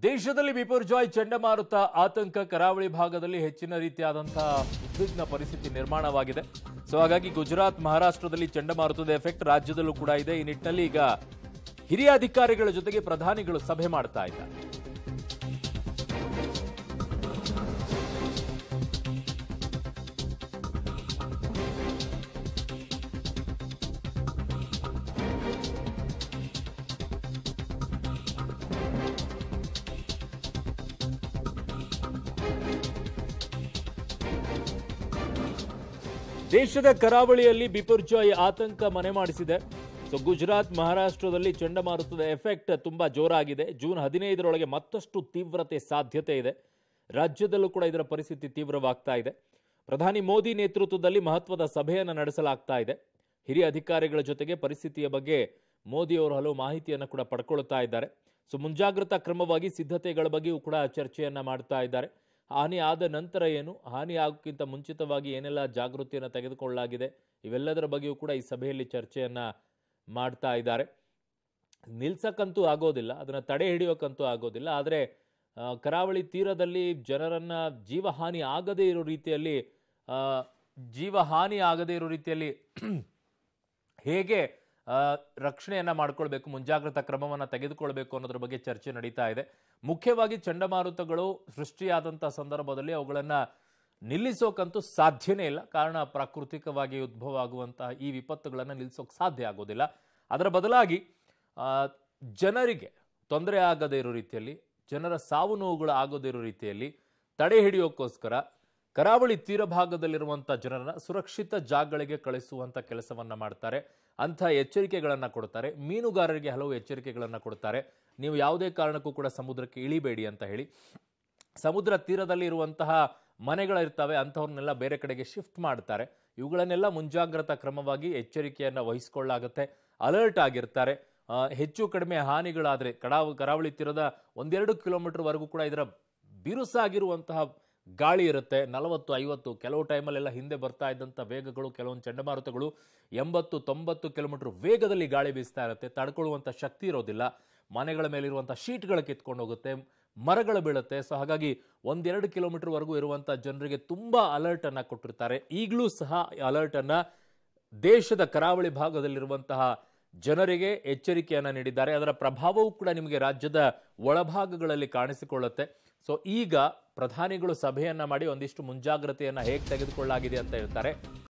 ದೇಶದಲ್ಲಿ ಬಿಪರ್ಜಾಯ್ ಚಂಡಮಾರುತ ಆತಂಕ ಕರಾವಳಿ ಭಾಗದಲ್ಲಿ ಹೆಚ್ಚಿನ ರೀತಿಯಾದಂತಹ ಉದ್ವಿಗ್ನ ಪರಿಸ್ಥಿತಿ ನಿರ್ಮಾಣವಾಗಿದೆ ಸೊ ಹಾಗಾಗಿ ಗುಜರಾತ್ ಮಹಾರಾಷ್ಟ್ರದಲ್ಲಿ ಚಂಡಮಾರುತದ ಎಫೆಕ್ಟ್ ರಾಜ್ಯದಲ್ಲೂ ಕೂಡ ಇದೆ ಈ ನಿಟ್ಟಿನಲ್ಲಿ ಈಗ ಹಿರಿಯ ಅಧಿಕಾರಿಗಳ ಜೊತೆಗೆ ಪ್ರಧಾನಿಗಳು ಸಭೆ ಮಾಡ್ತಾ ಇದ್ದಾರೆ ದೇಶದ ಕರಾವಳಿಯಲ್ಲಿ ಬಿಪರ್ಜಾಯ್ ಆತಂಕ ಮನೆ ಮಾಡಿಸಿದೆ ಸೊ ಗುಜರಾತ್ ಮಹಾರಾಷ್ಟ್ರದಲ್ಲಿ ಚಂಡಮಾರುತದ ಎಫೆಕ್ಟ್ ತುಂಬಾ ಜೋರಾಗಿದೆ ಜೂನ್ ಹದಿನೈದರೊಳಗೆ ಮತ್ತಷ್ಟು ತೀವ್ರತೆ ಸಾಧ್ಯತೆ ಇದೆ ರಾಜ್ಯದಲ್ಲೂ ಕೂಡ ಇದರ ಪರಿಸ್ಥಿತಿ ತೀವ್ರವಾಗ್ತಾ ಇದೆ ಪ್ರಧಾನಿ ಮೋದಿ ನೇತೃತ್ವದಲ್ಲಿ ಮಹತ್ವದ ಸಭೆಯನ್ನು ನಡೆಸಲಾಗ್ತಾ ಇದೆ ಹಿರಿಯ ಅಧಿಕಾರಿಗಳ ಜೊತೆಗೆ ಪರಿಸ್ಥಿತಿಯ ಬಗ್ಗೆ ಮೋದಿ ಅವರು ಹಲವು ಮಾಹಿತಿಯನ್ನು ಕೂಡ ಪಡ್ಕೊಳ್ತಾ ಇದ್ದಾರೆ ಸೊ ಮುಂಜಾಗ್ರತಾ ಕ್ರಮವಾಗಿ ಸಿದ್ಧತೆಗಳ ಬಗ್ಗೆಯೂ ಕೂಡ ಚರ್ಚೆಯನ್ನ ಮಾಡ್ತಾ ಇದ್ದಾರೆ ಹಾನಿ ಆದ ನಂತರ ಏನು ಹಾನಿ ಆಗೋಕ್ಕಿಂತ ಮುಂಚಿತವಾಗಿ ಏನೆಲ್ಲ ಜಾಗೃತಿಯನ್ನು ತೆಗೆದುಕೊಳ್ಳಲಾಗಿದೆ ಇವೆಲ್ಲದರ ಬಗ್ಗೆಯೂ ಕೂಡ ಈ ಸಭೆಯಲ್ಲಿ ಚರ್ಚೆಯನ್ನ ಮಾಡ್ತಾ ಇದ್ದಾರೆ ನಿಲ್ಸಕ್ಕಂತೂ ಆಗೋದಿಲ್ಲ ಅದನ್ನು ತಡೆ ಹಿಡಿಯೋಕ್ಕಂತೂ ಆಗೋದಿಲ್ಲ ಆದರೆ ಆ, ಕರಾವಳಿ ತೀರದಲ್ಲಿ ಜನರನ್ನ ಜೀವಹಾನಿ ಆಗದೇ ಇರೋ ರೀತಿಯಲ್ಲಿ ಆ, ಜೀವಹಾನಿ ಆಗದೇ ಇರೋ ರೀತಿಯಲ್ಲಿ ಹೇಗೆ ಆ, ರಕ್ಷಣೆಯನ್ನ ಮಾಡ್ಕೊಳ್ಬೇಕು ಮುಂಜಾಗ್ರತಾ ಕ್ರಮವನ್ನ ತೆಗೆದುಕೊಳ್ಬೇಕು ಅನ್ನೋದ್ರ ಬಗ್ಗೆ ಚರ್ಚೆ ನಡೀತಾ ಇದೆ ಮುಖ್ಯವಾಗಿ ಚಂಡಮಾರುತಗಳು ಸೃಷ್ಟಿಯಾದಂಥ ಸಂದರ್ಭದಲ್ಲಿ ಅವುಗಳನ್ನ ನಿಲ್ಲಿಸೋಕಂತೂ ಸಾಧ್ಯನೇ ಇಲ್ಲ ಕಾರಣ ಪ್ರಾಕೃತಿಕವಾಗಿ ಉದ್ಭವ ಆಗುವಂತಹ ಈ ವಿಪತ್ತುಗಳನ್ನು ನಿಲ್ಲಿಸೋಕೆ ಸಾಧ್ಯ ಆಗೋದಿಲ್ಲ ಅದರ ಬದಲಾಗಿ ಆ, ಜನರಿಗೆ ತೊಂದರೆ ಆಗದೇ ಇರೋ ರೀತಿಯಲ್ಲಿ ಜನರ ಸಾವು ನೋವುಗಳು ಆಗದೇ ಇರೋ ರೀತಿಯಲ್ಲಿ ತಡೆ ಹಿಡಿಯೋಕ್ಕೋಸ್ಕರ ಕರಾವಳಿ ತೀರ ಭಾಗದಲ್ಲಿರುವಂಥ ಜನರನ್ನ ಸುರಕ್ಷಿತ ಜಾಗಗಳಿಗೆ ಕಳಿಸುವಂತ ಕೆಲಸವನ್ನ ಮಾಡ್ತಾರೆ ಅಂಥ ಎಚ್ಚರಿಕೆಗಳನ್ನ ಕೊಡ್ತಾರೆ ಮೀನುಗಾರರಿಗೆ ಹಲವು ಎಚ್ಚರಿಕೆಗಳನ್ನ ಕೊಡ್ತಾರೆ ನೀವು ಯಾವುದೇ ಕಾರಣಕ್ಕೂ ಕೂಡ ಸಮುದ್ರಕ್ಕೆ ಇಳಿಬೇಡಿ ಅಂತ ಹೇಳಿ ಸಮುದ್ರ ತೀರದಲ್ಲಿ ಇರುವಂತಹ ಮನೆಗಳಿರ್ತವೆ ಅಂಥವ್ರನ್ನೆಲ್ಲ ಬೇರೆ ಕಡೆಗೆ ಶಿಫ್ಟ್ ಮಾಡ್ತಾರೆ ಇವುಗಳನ್ನೆಲ್ಲ ಮುಂಜಾಗ್ರತಾ ಕ್ರಮವಾಗಿ ಎಚ್ಚರಿಕೆಯನ್ನು ವಹಿಸಿಕೊಳ್ಳಾಗುತ್ತೆ ಅಲರ್ಟ್ ಆಗಿರ್ತಾರೆ ಆ, ಹೆಚ್ಚು ಕಡಿಮೆ ಹಾನಿಗಳಾದರೆ ಕಡಾವ ಕರಾವಳಿ ತೀರದ ಒಂದೆರಡು ಕಿಲೋಮೀಟರ್ವರೆಗೂ ಕೂಡ ಇದರ ಬಿರುಸಾಗಿರುವಂತಹ ಗಾಳಿ ಇರುತ್ತೆ ನಲವತ್ತು ಐವತ್ತು ಕೆಲವು ಟೈಮಲ್ಲೆಲ್ಲ ಹಿಂದೆ ಬರ್ತಾ ಇದ್ದಂಥ ವೇಗಗಳು ಕೆಲವೊಂದು ಚಂಡಮಾರುತಗಳು ಎಂಬತ್ತು ತೊಂಬತ್ತು ಕಿಲೋಮೀಟರ್ ವೇಗದಲ್ಲಿ ಗಾಳಿ ಬೀಸ್ತಾ ಇರುತ್ತೆ ತಡ್ಕೊಳ್ಳುವಂಥ ಶಕ್ತಿ ಇರೋದಿಲ್ಲ ಮನೆಗಳ ಮೇಲಿರುವಂಥ ಶೀಟ್ಗಳು ಕಿತ್ಕೊಂಡು ಹೋಗುತ್ತೆ ಮರಗಳು ಬೀಳುತ್ತೆ ಸೊ ಹಾಗಾಗಿ ಒಂದೆರಡು ಕಿಲೋಮೀಟರ್ವರೆಗೂ ಇರುವಂಥ ಜನರಿಗೆ ತುಂಬ ಅಲರ್ಟ್ ಅನ್ನ ಕೊಟ್ಟಿರ್ತಾರೆ ಈಗಲೂ ಸಹ ಅಲರ್ಟ್ ಅನ್ನ ದೇಶದ ಕರಾವಳಿ ಭಾಗದಲ್ಲಿರುವಂತಹ ಜನರಿಗೆ ಎಚ್ಚರಿಕೆಯನ್ನ ನೀಡಿದ್ದಾರೆ ಅದರ ಪ್ರಭಾವವೂ ಕೂಡ ನಿಮಗೆ ರಾಜ್ಯದ ಒಳಭಾಗಗಳಲ್ಲಿ ಕಾಣಿಸಿಕೊಳ್ಳುತ್ತೆ ಸೊ ಈಗ ಪ್ರಧಾನಿಗಳು ಸಭೆಯನ್ನ ಮಾಡಿ ಒಂದಿಷ್ಟು ಮುಂಜಾಗ್ರತೆಯನ್ನ ಹೇಗೆ ತೆಗೆದುಕೊಳ್ಳಲಾಗಿದೆ ಅಂತ ಹೇಳ್ತಾರೆ